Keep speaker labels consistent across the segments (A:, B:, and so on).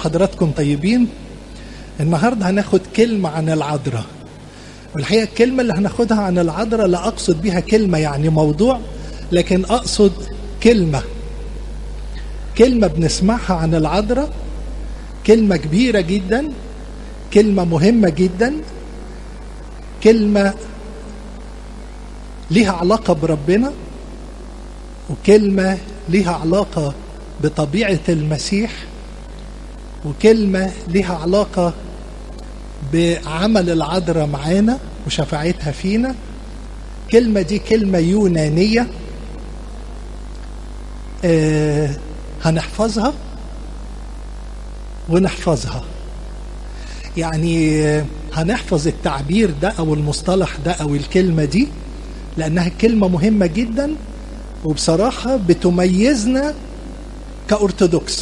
A: حضراتكم طيبين النهارده هناخد كلمة عن العذراء والحقيقة الكلمة اللي هناخدها عن العذراء لا أقصد بها كلمة يعني موضوع لكن أقصد كلمة كلمة بنسمعها عن العذراء كلمة كبيرة جدا كلمة مهمة جدا كلمة ليها علاقة بربنا وكلمة ليها علاقة بطبيعة المسيح وكلمة ليها علاقة بعمل العذراء معانا وشفاعتها فينا كلمة دي كلمة يونانية آه هنحفظها ونحفظها يعني هنحفظ التعبير ده او المصطلح ده او الكلمة دي لانها كلمة مهمة جدا وبصراحة بتميزنا كأرثوذكس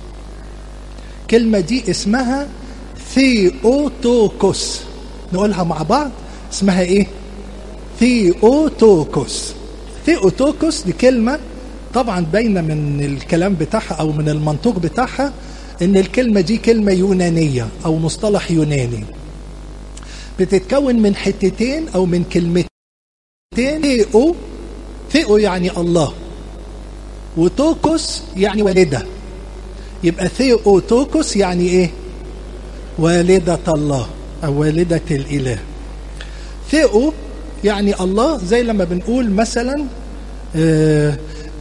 A: كلمة دي اسمها ثيوتوكوس نقولها مع بعض اسمها ايه ثيوتوكوس ثيوتوكوس دي كلمة طبعا باينة من الكلام بتاعها او من المنطوق بتاعها ان الكلمة دي كلمة يونانية او مصطلح يوناني بتتكون من حتتين او من كلمتين ثيو ثيو يعني الله وتوكوس يعني والدة يبقى ثيو توكوس يعني ايه والدة الله او والدة الاله ثيو يعني الله زي لما بنقول مثلا آه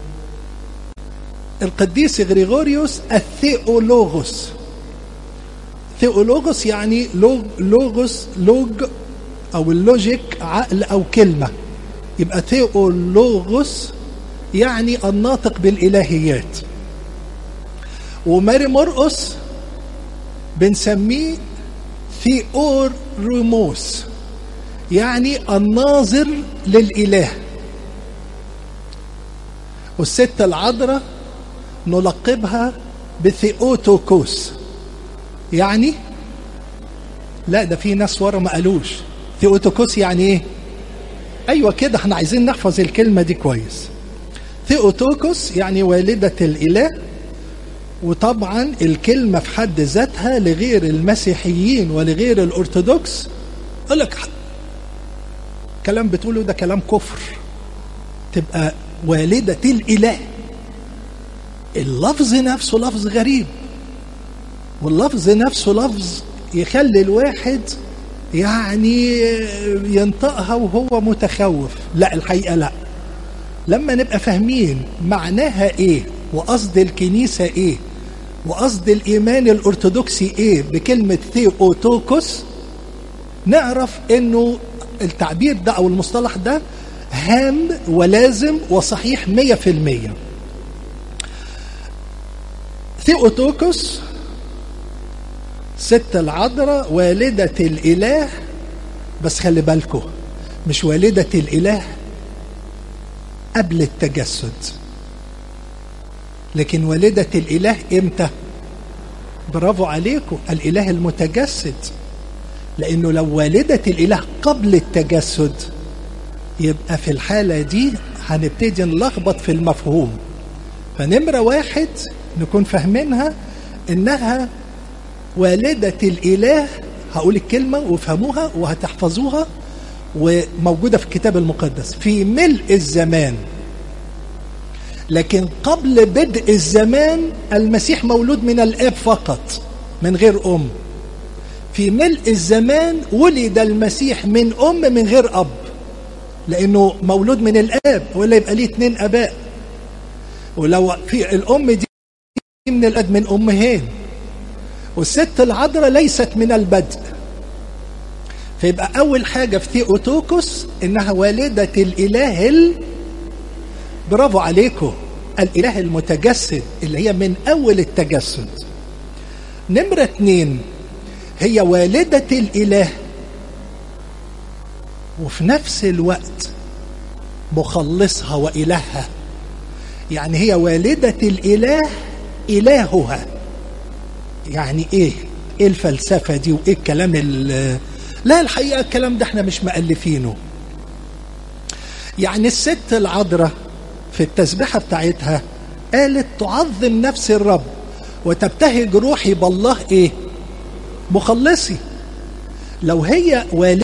A: القديس غريغوريوس الثيولوغوس ثيولوغوس يعني لوغ لوغوس لوج او اللوجيك عقل او كلمه يبقى ثيولوغوس يعني الناطق بالالهيات وماري مرقس بنسميه ثيورموس يعني الناظر للاله والست العذراء نلقبها بثيوتوكوس يعني لا ده في ناس ورا ما قالوش ثيوتوكوس يعني ايه ايوه كده احنا عايزين نحفظ الكلمه دي كويس ثيوتوكوس يعني والده الاله وطبعا الكلمه في حد ذاتها لغير المسيحيين ولغير الارثوذكس يقول لك كلام بتقوله ده كلام كفر تبقى والده الاله اللفظ نفسه لفظ غريب واللفظ نفسه لفظ يخلي الواحد يعني ينطقها وهو متخوف لا الحقيقه لا لما نبقى فاهمين معناها ايه وقصد الكنيسه ايه وقصد الايمان الارثوذكسي ايه بكلمه ثيوتوكوس نعرف انه التعبير ده او المصطلح ده هام ولازم وصحيح مية في المية ثيوتوكوس ست العذراء والدة الإله بس خلي بالكم مش والدة الإله قبل التجسد لكن والدة الإله إمتى؟ برافو عليكم الإله المتجسد لأنه لو والدة الإله قبل التجسد يبقى في الحالة دي هنبتدي نلخبط في المفهوم فنمرة واحد نكون فاهمينها إنها والدة الإله هقول الكلمة وافهموها وهتحفظوها وموجودة في الكتاب المقدس في ملء الزمان لكن قبل بدء الزمان المسيح مولود من الآب فقط من غير أم في ملء الزمان ولد المسيح من أم من غير أب لأنه مولود من الآب ولا يبقى ليه اتنين أباء ولو في الأم دي من الأب من أمهين والست العذراء ليست من البدء فيبقى أول حاجة في ثيوتوكوس إنها والدة الإله ال... برافو عليكم الإله المتجسد اللي هي من أول التجسد نمرة اتنين هي والدة الإله وفي نفس الوقت مخلصها وإلهها يعني هي والدة الإله إلهها يعني إيه إيه الفلسفة دي وإيه الكلام لا الحقيقة الكلام ده احنا مش مألفينه يعني الست العذراء في التسبيحة بتاعتها قالت تعظم نفس الرب وتبتهج روحي بالله ايه مخلصي لو هي والدة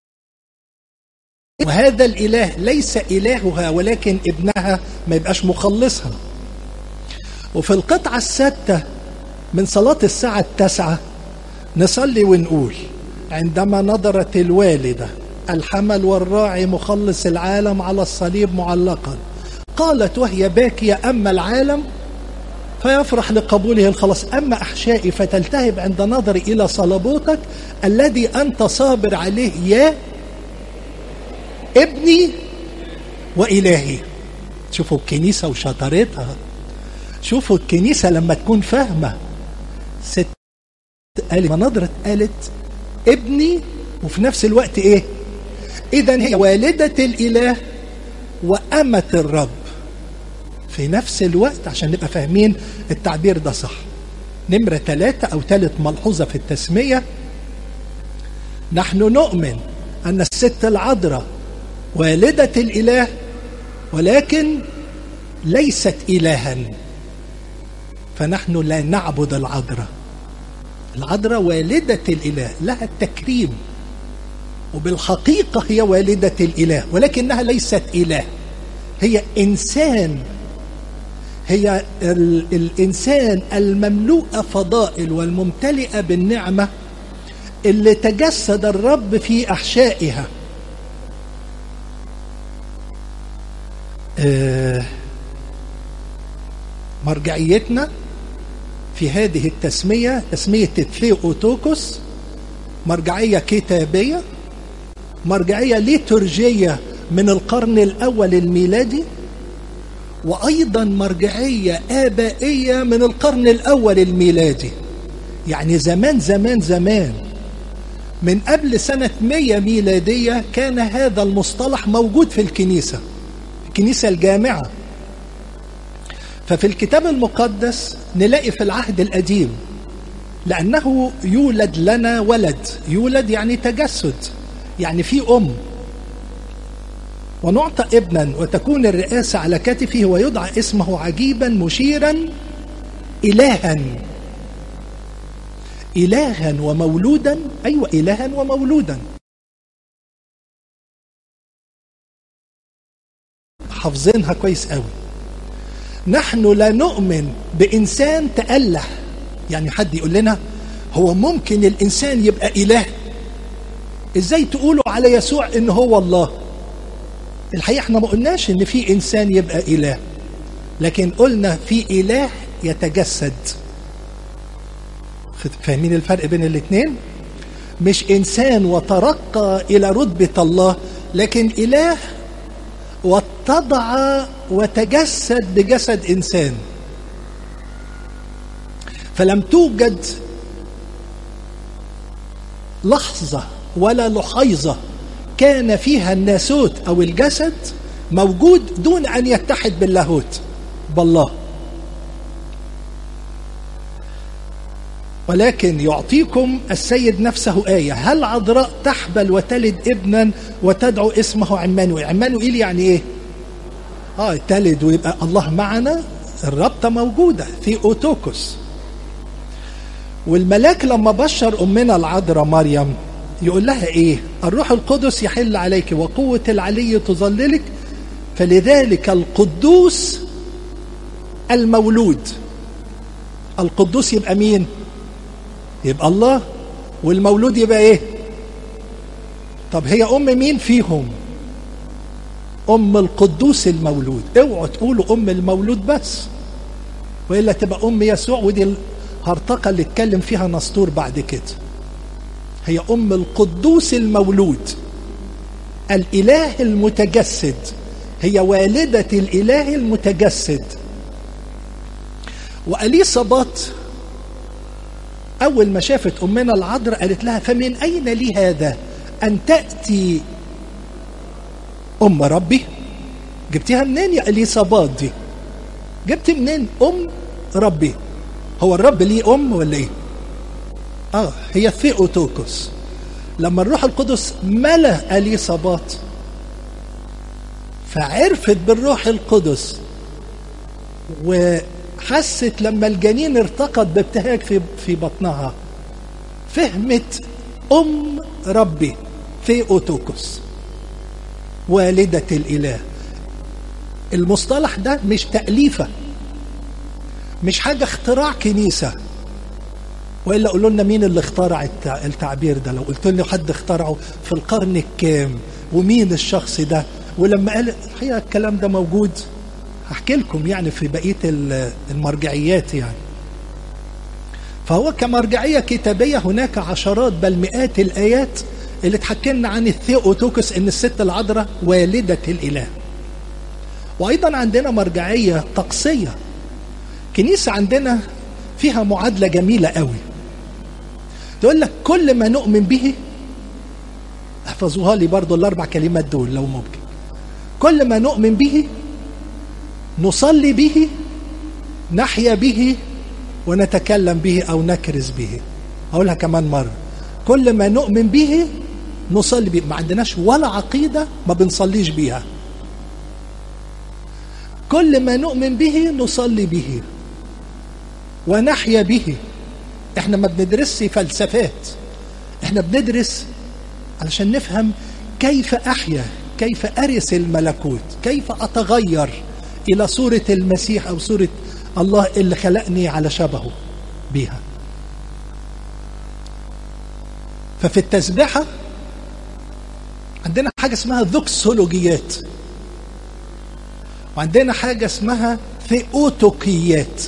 A: وهذا الاله ليس الهها ولكن ابنها ما يبقاش مخلصها وفي القطعه السادسه من صلاه الساعه التاسعه نصلي ونقول عندما نظرت الوالده الحمل والراعي مخلص العالم على الصليب معلقا قالت وهي باكيه اما العالم فيفرح لقبوله الخلاص أما أحشائي فتلتهب عند نظري إلى صلبوتك الذي أنت صابر عليه يا ابني وإلهي شوفوا الكنيسة وشطارتها شوفوا الكنيسة لما تكون فاهمة ست قالت نظرت قالت ابني وفي نفس الوقت ايه اذا هي والدة الاله وأمة الرب في نفس الوقت عشان نبقى فاهمين التعبير ده صح نمرة ثلاثة أو ثالث ملحوظة في التسمية نحن نؤمن أن الست العذراء والدة الإله ولكن ليست إلها فنحن لا نعبد العذراء العذراء والدة الإله لها التكريم وبالحقيقة هي والدة الإله ولكنها ليست إله هي إنسان هي ال الإنسان المملوء فضائل والممتلئة بالنعمة اللي تجسد الرب في أحشائها آه مرجعيتنا في هذه التسمية تسمية الثيوتوكوس مرجعية كتابية مرجعية ليتورجية من القرن الأول الميلادي وأيضا مرجعية آبائية من القرن الأول الميلادي يعني زمان زمان زمان من قبل سنة 100 ميلادية كان هذا المصطلح موجود في الكنيسة الكنيسة الجامعة ففي الكتاب المقدس نلاقي في العهد القديم لأنه يولد لنا ولد يولد يعني تجسد يعني في أم ونعطى ابنا وتكون الرئاسة على كتفه ويدعى اسمه عجيبا مشيرا إلها إلها ومولودا أيوة إلها ومولودا حافظينها كويس قوي نحن لا نؤمن بإنسان تأله يعني حد يقول لنا هو ممكن الإنسان يبقى إله إزاي تقولوا على يسوع إن هو الله الحقيقة احنا ما قلناش إن في إنسان يبقى إله لكن قلنا في إله يتجسد فاهمين الفرق بين الاثنين مش إنسان وترقى إلى رتبة الله لكن إله واتضع وتجسد بجسد إنسان فلم توجد لحظة ولا لحيظة كان فيها الناسوت أو الجسد موجود دون أن يتحد باللاهوت بالله ولكن يعطيكم السيد نفسه آية هل عذراء تحبل وتلد ابنا وتدعو اسمه عمانوئيل عمانوئيل يعني ايه اه تلد ويبقى الله معنا الرابطة موجودة في أوتوكوس والملاك لما بشر أمنا العذراء مريم يقول لها ايه الروح القدس يحل عليك وقوة العلي تظللك فلذلك القدوس المولود القدوس يبقى مين يبقى الله والمولود يبقى ايه طب هي ام مين فيهم ام القدوس المولود اوعوا تقولوا ام المولود بس والا تبقى ام يسوع ودي الهرطقه اللي اتكلم فيها نسطور بعد كده هي ام القدوس المولود الاله المتجسد هي والده الاله المتجسد واليصابات أول ما شافت أمنا العذراء قالت لها فمن أين لي هذا أن تأتي أم ربي جبتيها منين يا إليصابات دي جبت منين أم ربي هو الرب ليه أم ولا إيه آه هي ثيوتوكوس لما الروح القدس ملا إليصابات فعرفت بالروح القدس حست لما الجنين ارتقد بابتهاج في في بطنها فهمت ام ربي ثيوتوكوس والده الاله المصطلح ده مش تاليفه مش حاجه اختراع كنيسه والا قولوا لنا مين اللي اخترع التعبير ده لو قلت لي حد اخترعه في القرن الكام ومين الشخص ده ولما قال الحقيقه الكلام ده موجود هحكي لكم يعني في بقيه المرجعيات يعني فهو كمرجعيه كتابيه هناك عشرات بل مئات الايات اللي تحكي لنا عن الثيوتوكس ان الست العذراء والده الاله وايضا عندنا مرجعيه طقسيه كنيسه عندنا فيها معادله جميله قوي تقول لك كل ما نؤمن به احفظوها لي برضو الاربع كلمات دول لو ممكن كل ما نؤمن به نصلي به نحيا به ونتكلم به او نكرز به اقولها كمان مره كل ما نؤمن به نصلي به ما عندناش ولا عقيده ما بنصليش بيها كل ما نؤمن به نصلي به ونحيا به احنا ما بندرسش فلسفات احنا بندرس علشان نفهم كيف احيا كيف ارث الملكوت كيف اتغير الى صوره المسيح او صوره الله اللي خلقني على شبهه بيها ففي التسبيحه عندنا حاجه اسمها ذوكسولوجيات وعندنا حاجه اسمها ثيوتوكيات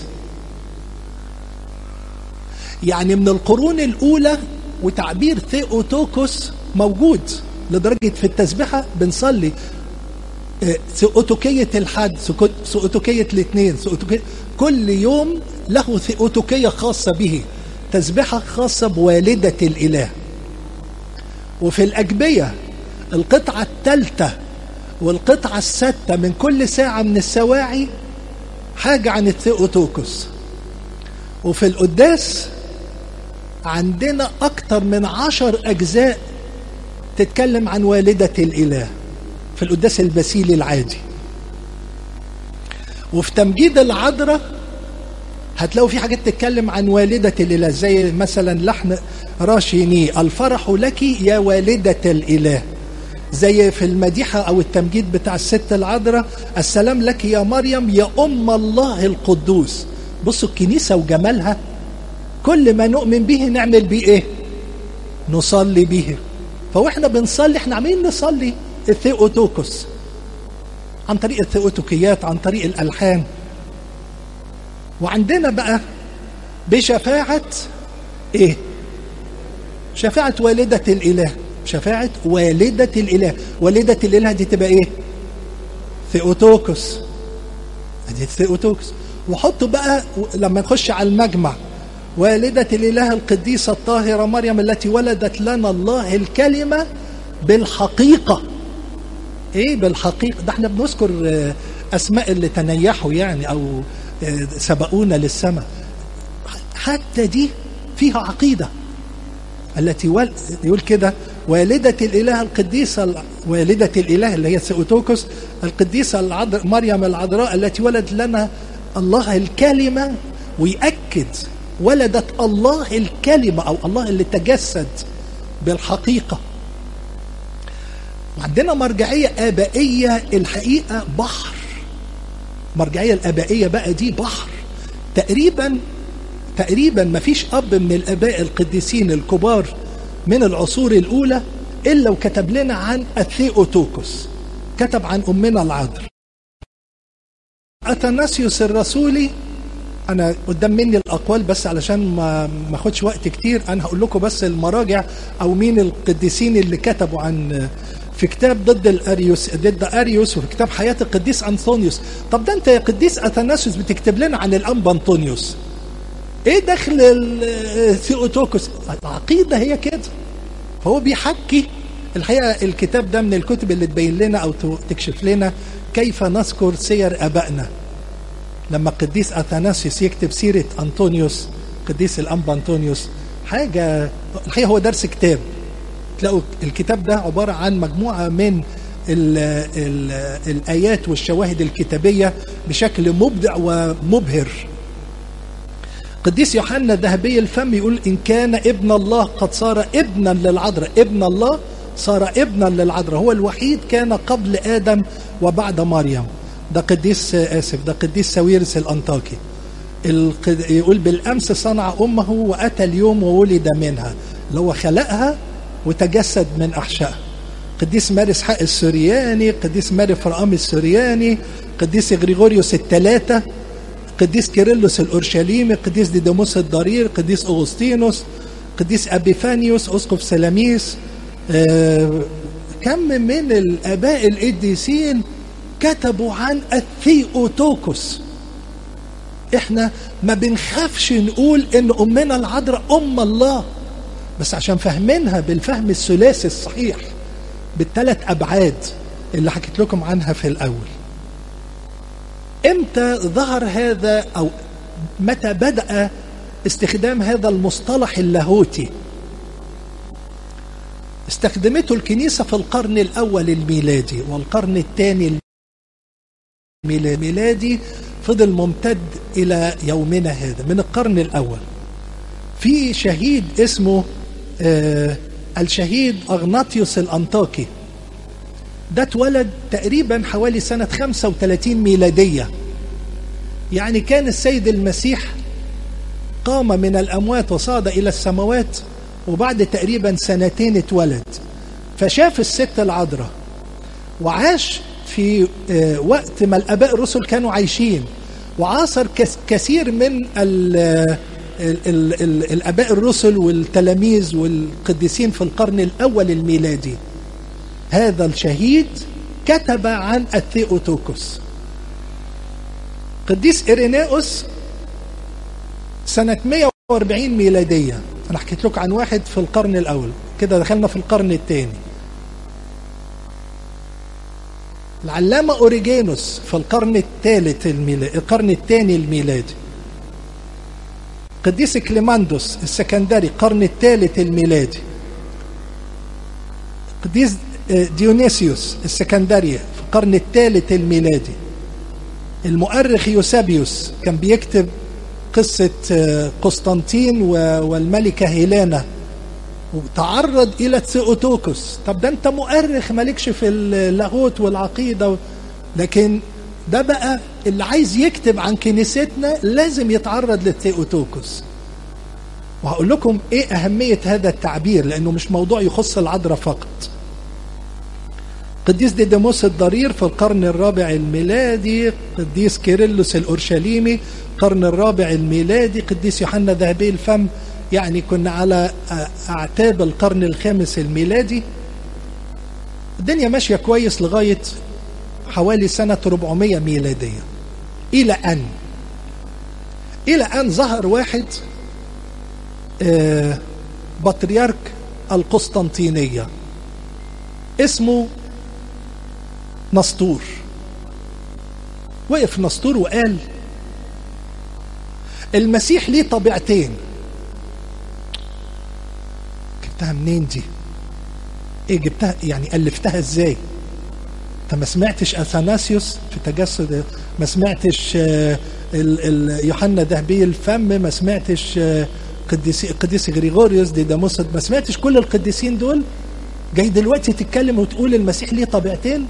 A: يعني من القرون الأولى وتعبير ثيوتوكوس موجود لدرجة في التسبيحة بنصلي ثيوتوكية الحد ثيوتوكية الاثنين كل يوم له ثيوتوكية خاصة به تسبيحة خاصة بوالدة الإله وفي الأجبية القطعة الثالثة والقطعة السادسة من كل ساعة من السواعي حاجة عن الثيوتوكوس وفي القداس عندنا أكتر من عشر أجزاء تتكلم عن والدة الإله في القداس البسيلي العادي وفي تمجيد العذراء هتلاقوا في حاجات تتكلم عن والدة الإله زي مثلا لحن راشيني الفرح لك يا والدة الإله زي في المديحة أو التمجيد بتاع الست العذراء السلام لك يا مريم يا أم الله القدوس بصوا الكنيسة وجمالها كل ما نؤمن به نعمل بيه ايه نصلي به فهو احنا بنصلي احنا عاملين نصلي الثيوتوكوس عن طريق الثيوتوكيات عن طريق الالحان وعندنا بقى بشفاعة ايه شفاعة والدة الاله شفاعة والدة الاله والدة الاله دي تبقى ايه ثيوتوكوس دي ثيوتوكوس وحطوا بقى لما نخش على المجمع والدة الإله القديسة الطاهرة مريم التي ولدت لنا الله الكلمة بالحقيقة إيه بالحقيقة ده احنا بنذكر أسماء اللي تنيحوا يعني أو سبقونا للسماء حتى دي فيها عقيدة التي ول... يقول كده والدة الإله القديسة والدة الإله اللي هي سيوتوكوس القديسة العذر... مريم العذراء التي ولد لنا الله الكلمة ويأكد ولدت الله الكلمة أو الله اللي تجسد بالحقيقة وعندنا مرجعية آبائية الحقيقة بحر مرجعية الآبائية بقى دي بحر تقريبا تقريبا ما فيش أب من الآباء القديسين الكبار من العصور الأولى إلا وكتب لنا عن الثيوتوكوس كتب عن أمنا العذر أثناسيوس الرسولي انا قدام مني الاقوال بس علشان ما ما اخدش وقت كتير انا هقول لكم بس المراجع او مين القديسين اللي كتبوا عن في كتاب ضد الاريوس ضد اريوس وفي كتاب حياه القديس انطونيوس طب ده انت يا قديس اثناسيوس بتكتب لنا عن الانبا انطونيوس ايه دخل الثيوتوكوس العقيده هي كده هو بيحكي الحقيقه الكتاب ده من الكتب اللي تبين لنا او تكشف لنا كيف نذكر سير ابائنا لما القديس اثناسيوس يكتب سيره انطونيوس قديس الانبا انطونيوس حاجه الحقيقه هو درس كتاب تلاقوا الكتاب ده عباره عن مجموعه من ال ال الايات والشواهد الكتابيه بشكل مبدع ومبهر قديس يوحنا ذهبي الفم يقول إن كان ابن الله قد صار ابنا للعذراء ابن الله صار ابنا للعذراء هو الوحيد كان قبل آدم وبعد مريم ده قديس آسف ده قديس ساويرس الأنطاكي القد... يقول بالأمس صنع أمه وأتى اليوم وولد منها اللي هو خلقها وتجسد من أحشائها قديس ماري اسحاق السورياني قديس ماري فرقام السورياني قديس غريغوريوس الثلاثة قديس كيرلس الأورشليمي قديس ديديموس الضرير قديس أغسطينوس قديس أبيفانيوس أسقف سلاميس آه كم من الآباء القديسين كتبوا عن الثيوتوكوس احنا ما بنخافش نقول ان امنا العذراء ام الله بس عشان فاهمينها بالفهم الثلاثي الصحيح بالثلاث ابعاد اللي حكيت لكم عنها في الاول امتى ظهر هذا او متى بدا استخدام هذا المصطلح اللاهوتي استخدمته الكنيسه في القرن الاول الميلادي والقرن الثاني الميلادي فضل ممتد الى يومنا هذا من القرن الاول في شهيد اسمه آه الشهيد اغناطيوس الانطاكي ده اتولد تقريبا حوالي سنة 35 ميلادية يعني كان السيد المسيح قام من الأموات وصعد إلى السماوات وبعد تقريبا سنتين اتولد فشاف الست العذراء وعاش في وقت ما الآباء الرسل كانوا عايشين وعاصر كثير من ال ال ال ال الآباء الرسل والتلاميذ والقديسين في القرن الأول الميلادي هذا الشهيد كتب عن الثيوتوكوس قديس إيريناوس سنة 140 ميلادية أنا حكيت لكم عن واحد في القرن الأول كده دخلنا في القرن الثاني العلامة أوريجينوس في القرن الثالث الميلادي القرن الثاني الميلادي قديس كليماندوس السكندري القرن الثالث الميلادي قديس ديونيسيوس السكندرية في القرن الثالث الميلادي المؤرخ يوسابيوس كان بيكتب قصة قسطنطين والملكة هيلانا وتعرض إلى تسيوتوكوس طب ده أنت مؤرخ مالكش في اللاهوت والعقيدة لكن ده بقى اللي عايز يكتب عن كنيستنا لازم يتعرض للثيوتوكوس وهقول لكم ايه اهميه هذا التعبير لانه مش موضوع يخص العذراء فقط قديس ديديموس الضرير في القرن الرابع الميلادي قديس كيرلس الأورشليمي القرن الرابع الميلادي قديس يوحنا ذهبي الفم يعني كنا على أعتاب القرن الخامس الميلادي الدنيا ماشية كويس لغاية حوالي سنة 400 ميلادية إلى أن إلى أن ظهر واحد آه بطريرك القسطنطينية اسمه نسطور وقف نسطور وقال المسيح ليه طبيعتين جبتها منين دي ايه جبتها يعني الفتها ازاي انت ما سمعتش اثناسيوس في تجسد ما سمعتش ال ال يوحنا ذهبي الفم ما سمعتش قديس قديس غريغوريوس ديداموس ما سمعتش كل القديسين دول جاي دلوقتي تتكلم وتقول المسيح ليه طبيعتين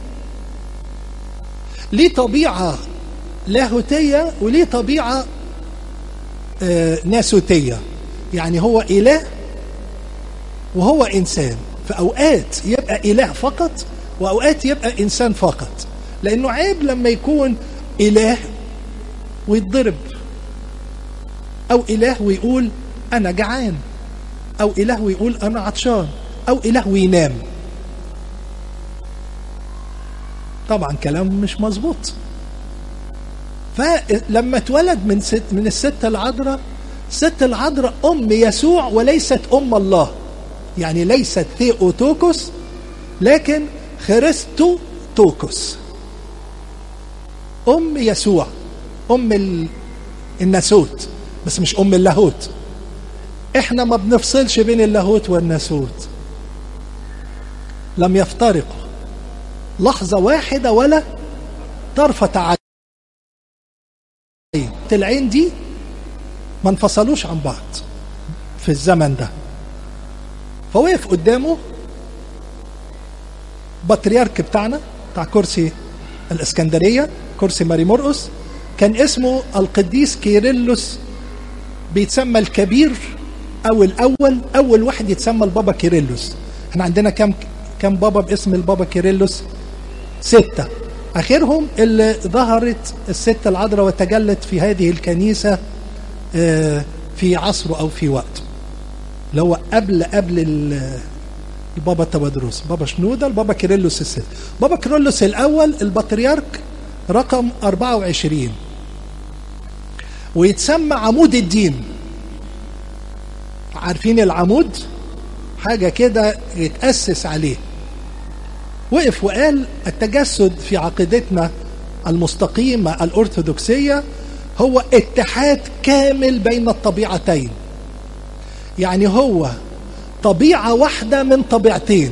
A: ليه طبيعة لاهوتية وليه طبيعة آه ناسوتية يعني هو إله وهو إنسان في أوقات يبقى إله فقط وأوقات يبقى إنسان فقط لأنه عيب لما يكون إله ويتضرب أو إله ويقول أنا جعان أو إله ويقول أنا عطشان أو إله وينام طبعا كلام مش مظبوط فلما اتولد من ست من الست العذراء ست العذراء ام يسوع وليست ام الله يعني ليست ثيوتوكوس لكن خريستو توكوس ام يسوع ام الناسوت بس مش ام اللاهوت احنا ما بنفصلش بين اللاهوت والناسوت لم يفترقوا لحظة واحدة ولا طرفة عين العين دي ما انفصلوش عن بعض في الزمن ده فوقف قدامه بطريرك بتاعنا بتاع كرسي الاسكندريه كرسي ماري مرقس كان اسمه القديس كيرلس بيتسمى الكبير او الاول اول واحد يتسمى البابا كيرلس احنا عندنا كم كم بابا باسم البابا كيرلس ستة اخرهم اللي ظهرت الست العذراء وتجلت في هذه الكنيسة في عصره او في وقته اللي هو قبل قبل البابا تبادروس بابا شنودة البابا كيرلس الست بابا كيرلس الاول البطريرك رقم 24 ويتسمى عمود الدين عارفين العمود حاجة كده يتأسس عليه وقف وقال التجسد في عقيدتنا المستقيمة الأرثوذكسية هو اتحاد كامل بين الطبيعتين يعني هو طبيعة واحدة من طبيعتين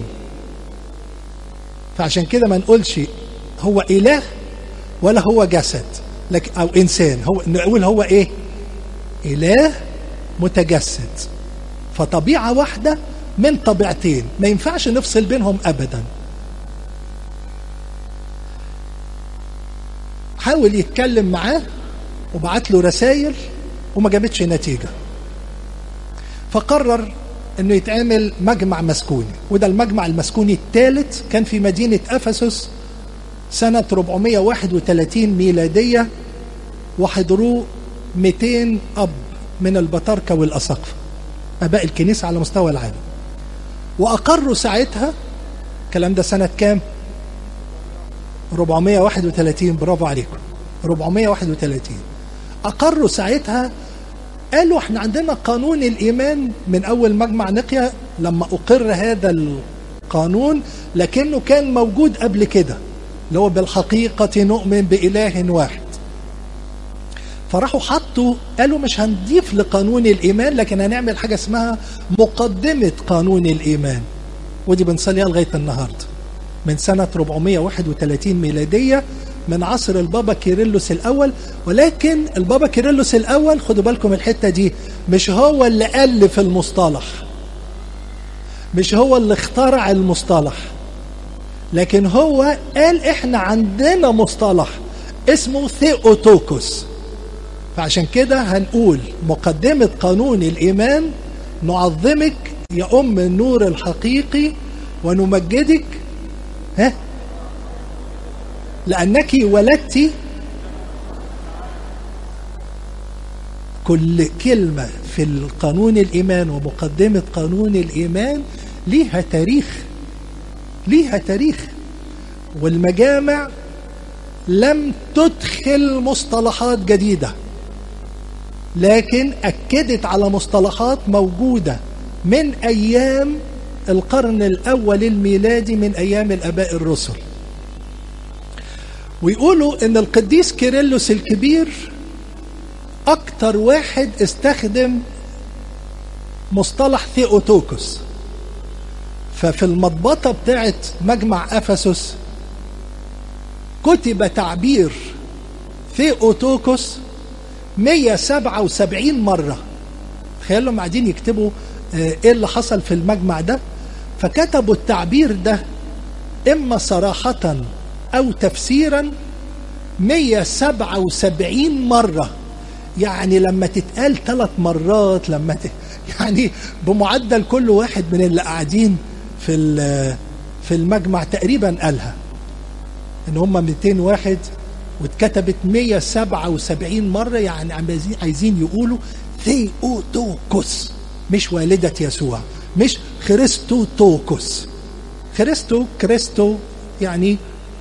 A: فعشان كده ما نقولش هو إله ولا هو جسد لك أو إنسان هو نقول هو إيه إله متجسد فطبيعة واحدة من طبيعتين ما ينفعش نفصل بينهم أبدا حاول يتكلم معاه وبعت له رسائل وما جابتش نتيجة فقرر انه يتعمل مجمع مسكوني وده المجمع المسكوني الثالث كان في مدينة أفسس سنة 431 ميلادية وحضروه 200 أب من البطاركة والأساقفة أباء الكنيسة على مستوى العالم وأقروا ساعتها الكلام ده سنة كام؟ 431 برافو عليكم 431 أقروا ساعتها قالوا احنا عندنا قانون الإيمان من أول مجمع نقيا لما أقر هذا القانون لكنه كان موجود قبل كده اللي هو بالحقيقة نؤمن بإله واحد فراحوا حطوا قالوا مش هنضيف لقانون الإيمان لكن هنعمل حاجة اسمها مقدمة قانون الإيمان ودي بنصليها لغاية النهاردة من سنة 431 ميلادية من عصر البابا كيرلس الأول ولكن البابا كيرلس الأول خدوا بالكم الحتة دي مش هو اللي ألف المصطلح مش هو اللي اخترع المصطلح لكن هو قال احنا عندنا مصطلح اسمه ثيوتوكوس فعشان كده هنقول مقدمة قانون الإيمان نعظمك يا أم النور الحقيقي ونمجدك ها لأنك ولدت كل كلمة في القانون الإيمان ومقدمة قانون الإيمان ليها تاريخ ليها تاريخ والمجامع لم تدخل مصطلحات جديدة لكن أكدت على مصطلحات موجودة من أيام القرن الأول الميلادي من أيام الأباء الرسل ويقولوا ان القديس كيرلس الكبير اكتر واحد استخدم مصطلح ثيوتوكوس ففي المضبطة بتاعت مجمع أفسس كتب تعبير ثيوتوكوس 177 مرة تخيلوا قاعدين يكتبوا ايه اللي حصل في المجمع ده فكتبوا التعبير ده اما صراحة أو تفسيرا 177 مرة يعني لما تتقال ثلاث مرات لما ت... يعني بمعدل كل واحد من اللي قاعدين في في المجمع تقريبا قالها ان هم 200 واحد واتكتبت 177 مرة يعني عايزين عايزين يقولوا ثيوتوكوس مش والدة يسوع مش خريستوتوكوس خريستو كريستو يعني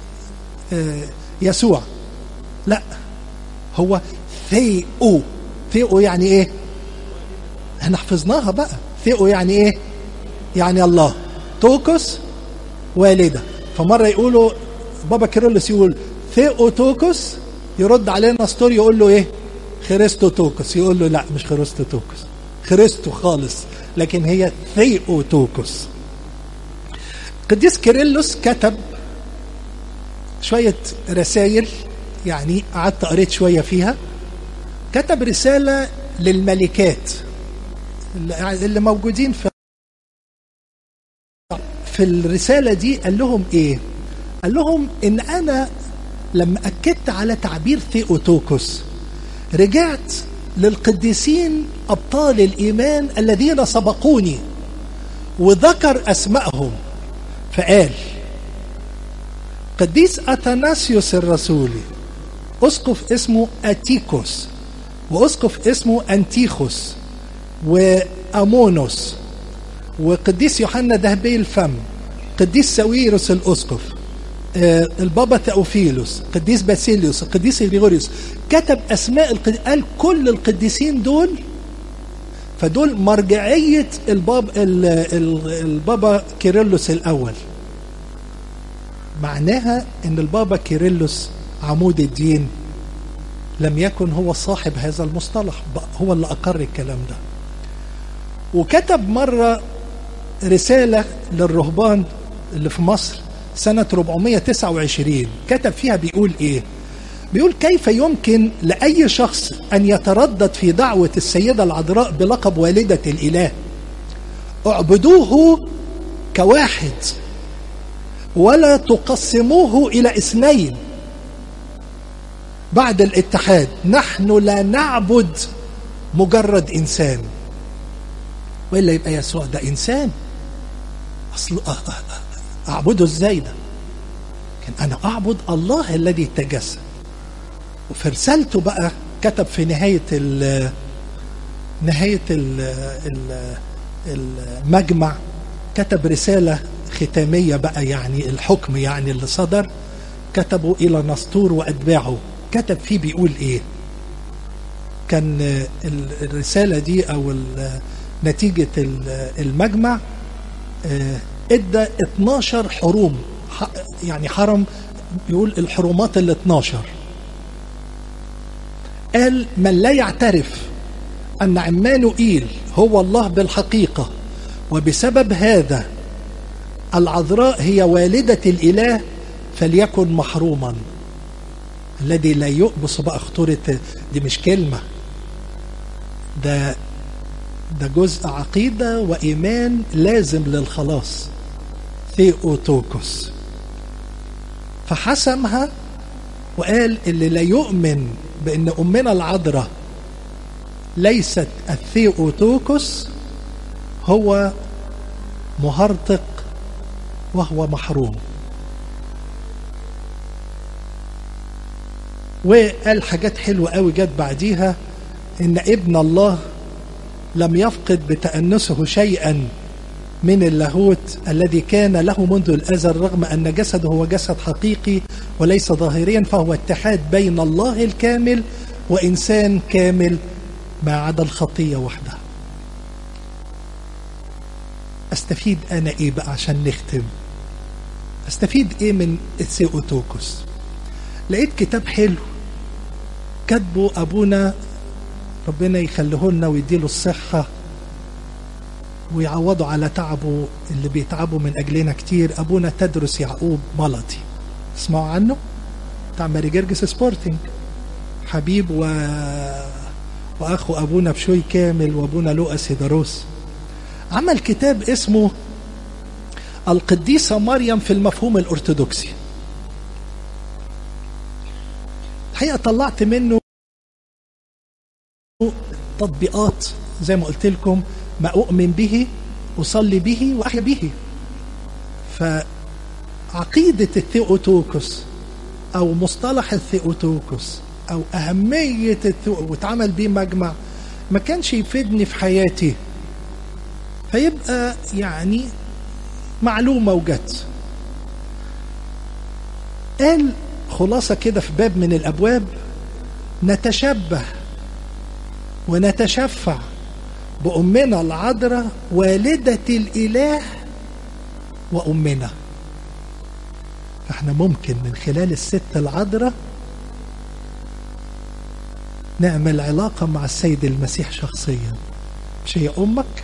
A: يسوع لا هو ثيو ثيو يعني ايه احنا حفظناها بقى ثيو يعني ايه يعني الله توكس والدة فمرة يقولوا بابا كيرلس يقول ثيو توكس يرد عليه نستور يقول له ايه خريستو توكس يقول له لا مش خريستو توكس خريستو خالص لكن هي ثيو توكس قديس كيرلس كتب شوية رسائل يعني قعدت قريت شوية فيها كتب رسالة للملكات اللي موجودين في في الرسالة دي قال لهم ايه قال لهم ان انا لما اكدت على تعبير ثيوتوكوس رجعت للقديسين ابطال الايمان الذين سبقوني وذكر اسمائهم فقال قديس اثناسيوس الرسولي اسقف اسمه اتيكوس واسقف اسمه انتيخوس وامونوس وقديس يوحنا ذهبي الفم قديس ساويروس الاسقف آه البابا ثاوفيلوس قديس باسيليوس قديس غريغوريوس كتب اسماء القد... قال كل القديسين دول فدول مرجعيه الباب ال... ال... البابا كيرلس الاول معناها ان البابا كيرلس عمود الدين لم يكن هو صاحب هذا المصطلح هو اللي اقر الكلام ده وكتب مره رساله للرهبان اللي في مصر سنه 429 كتب فيها بيقول ايه بيقول كيف يمكن لاي شخص ان يتردد في دعوه السيده العذراء بلقب والده الاله اعبدوه كواحد ولا تقسموه الى اثنين بعد الاتحاد نحن لا نعبد مجرد انسان والا يبقى يسوع ده انسان اصل اعبده ازاي ده كان انا اعبد الله الذي تجسد وفي رسالته بقى كتب في نهايه ال نهايه ال المجمع كتب رساله ختاميه بقى يعني الحكم يعني اللي صدر كتبوا الى نسطور واتباعه كتب فيه بيقول ايه كان الرساله دي او نتيجه المجمع ادى 12 حروم يعني حرم يقول الحرمات ال 12 قال من لا يعترف ان عمانوئيل هو الله بالحقيقه وبسبب هذا العذراء هي والده الاله فليكن محروما الذي لا يؤبص بقى خطورة دي مش كلمة ده ده جزء عقيدة وإيمان لازم للخلاص ثيوتوكوس فحسمها وقال اللي لا يؤمن بأن أمنا العذراء ليست الثيوتوكوس هو مهرطق وهو محروم وقال حاجات حلوة قوي جت بعديها إن ابن الله لم يفقد بتأنسه شيئا من اللاهوت الذي كان له منذ الأزل رغم أن جسده هو جسد حقيقي وليس ظاهريا فهو اتحاد بين الله الكامل وإنسان كامل ما عدا الخطية وحدها أستفيد أنا إيه بقى عشان نختم أستفيد إيه من الثيوتوكوس لقيت كتاب حلو كاتبه أبونا ربنا يخليه لنا ويديله الصحة ويعوضه على تعبه اللي بيتعبوا من أجلنا كتير أبونا تدرس يعقوب ملطي اسمعوا عنه بتاع ماري جرجس سبورتنج حبيب و... وأخو أبونا بشوي كامل وأبونا لؤى سيداروس عمل كتاب اسمه القديسة مريم في المفهوم الأرثوذكسي الحقيقة طلعت منه تطبيقات زي ما قلت لكم ما أؤمن به أصلي به وأحيا به فعقيدة الثيوتوكوس أو مصطلح الثيوتوكوس أو أهمية الثيو واتعمل بيه مجمع ما كانش يفيدني في حياتي فيبقى يعني معلومة وجت قال خلاصة كده في باب من الأبواب نتشبه ونتشفع بأمنا العذراء والدة الإله وأمنا فاحنا ممكن من خلال الست العذراء نعمل علاقة مع السيد المسيح شخصيا مش هي أمك؟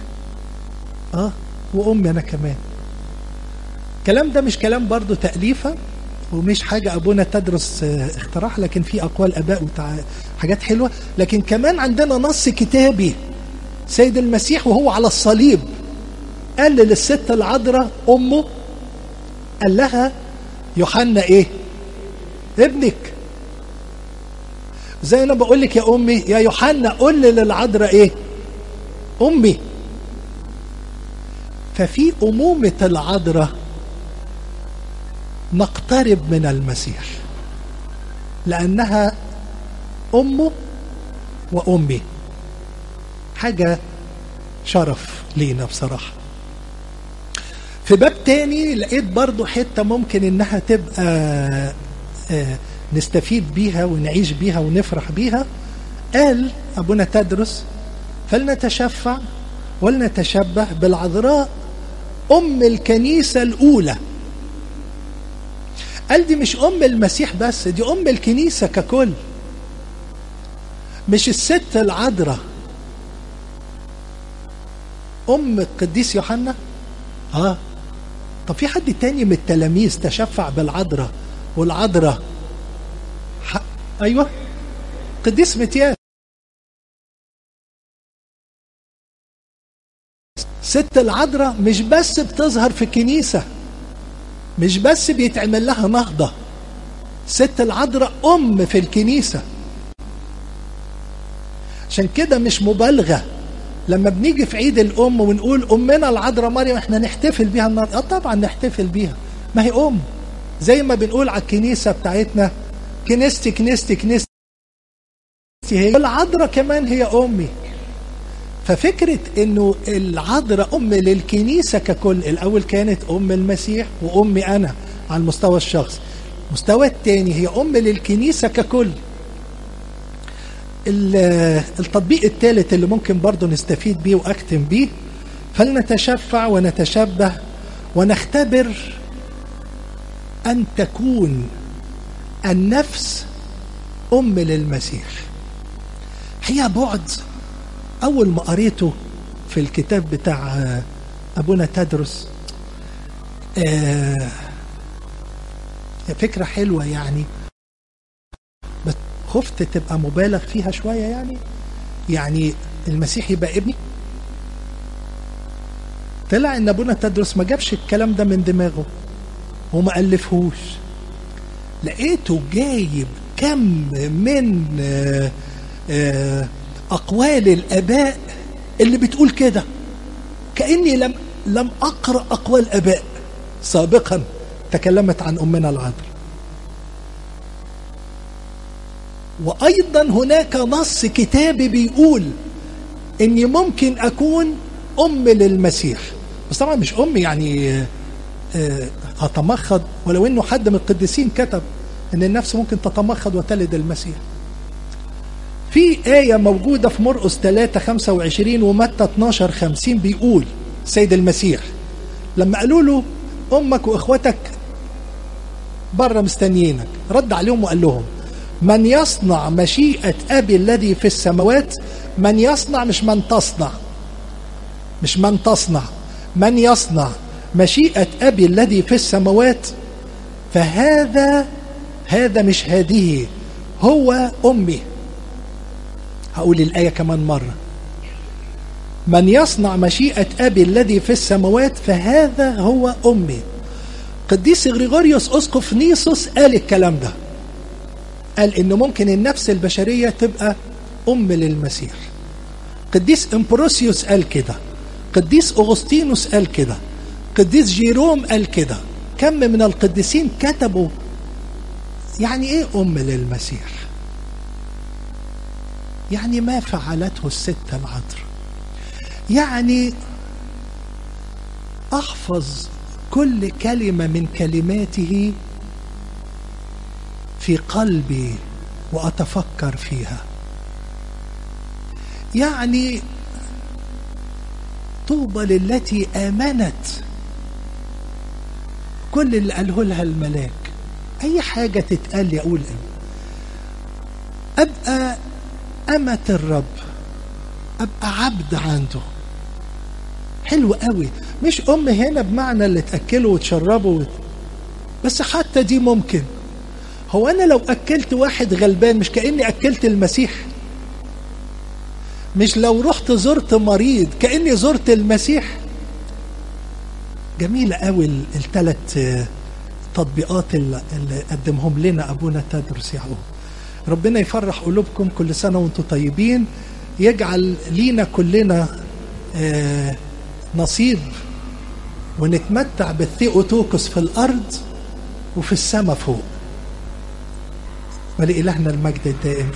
A: اه وأمي أنا كمان الكلام ده مش كلام برضو تأليفة ومش حاجة أبونا تدرس اختراعها لكن في أقوال آباء وتع... حاجات حلوة لكن كمان عندنا نص كتابي سيد المسيح وهو على الصليب قال للست العذراء أمه قال لها يوحنا إيه؟ ابنك زي أنا بقول لك يا أمي يا يوحنا قول لي للعذراء إيه؟ أمي ففي أمومة العذراء نقترب من المسيح لأنها أمه وأمي حاجة شرف لينا بصراحة في باب تاني لقيت برضو حتة ممكن إنها تبقى آه نستفيد بيها ونعيش بيها ونفرح بيها قال أبونا تدرس فلنتشفع ولنتشبه بالعذراء أم الكنيسة الأولى قال دي مش أم المسيح بس دي أم الكنيسة ككل مش الست العذراء أم القديس يوحنا اه طب في حد تاني من التلاميذ تشفع بالعذراء والعذراء ح... ايوه قديس متياس ست العذراء مش بس بتظهر في الكنيسة مش بس بيتعمل لها نهضة ست العذراء أم في الكنيسة عشان كده مش مبالغة لما بنيجي في عيد الأم ونقول أمنا العذراء مريم احنا نحتفل بيها النهارده اه طبعا نحتفل بيها ما هي أم زي ما بنقول على الكنيسة بتاعتنا كنيستي كنيستي كنيستي هي العذراء كمان هي أمي ففكرة انه العذراء ام للكنيسة ككل الاول كانت ام المسيح وامي انا على المستوى الشخصي المستوى الثاني هي ام للكنيسة ككل التطبيق الثالث اللي ممكن برضه نستفيد بيه واختم بيه فلنتشفع ونتشبه ونختبر ان تكون النفس ام للمسيح هي بعد أول ما قريته في الكتاب بتاع أبونا تدرس آه فكرة حلوة يعني بس خفت تبقى مبالغ فيها شوية يعني يعني المسيح يبقى ابني طلع ان ابونا تدرس ما جابش الكلام ده من دماغه وما الفهوش لقيته جايب كم من آه آه أقوال الآباء اللي بتقول كده كأني لم لم أقرأ أقوال آباء سابقا تكلمت عن أمنا العذراء وأيضا هناك نص كتابي بيقول إني ممكن أكون أم للمسيح بس طبعا مش أم يعني هتمخض ولو إنه حد من القديسين كتب إن النفس ممكن تتمخض وتلد المسيح في آية موجودة في مرقس 3 25 ومتى 12 50 بيقول سيد المسيح لما قالوا له أمك وإخوتك بره مستنيينك رد عليهم وقال لهم من يصنع مشيئة أبي الذي في السماوات من يصنع مش من تصنع مش من تصنع من يصنع مشيئة أبي الذي في السماوات فهذا هذا مش هذه هو أمي هقول الآية كمان مرة من يصنع مشيئة أبي الذي في السماوات فهذا هو أمي قديس غريغوريوس أسقف نيسوس قال الكلام ده قال إن ممكن النفس البشرية تبقى أم للمسيح قديس إمبروسيوس قال كده قديس أغسطينوس قال كده قديس جيروم قال كده كم من القديسين كتبوا يعني ايه ام للمسيح يعني ما فعلته الست العذراء يعني احفظ كل كلمه من كلماته في قلبي واتفكر فيها يعني طوبى للتي امنت كل اللي قاله لها الملاك اي حاجه تتقال لي اقول ابقى امه الرب ابقى عبد عنده حلو قوي مش ام هنا بمعنى اللي تاكله وتشربه وت... بس حتى دي ممكن هو انا لو اكلت واحد غلبان مش كاني اكلت المسيح مش لو رحت زرت مريض كاني زرت المسيح جميله قوي الثلاث تطبيقات اللي اللي قدمهم لنا ابونا تدرس يعقوب ربنا يفرح قلوبكم كل سنه وانتم طيبين يجعل لينا كلنا آه نصيب ونتمتع بالثيوتوكس في الارض وفي السماء فوق ولإلهنا المجد الدائم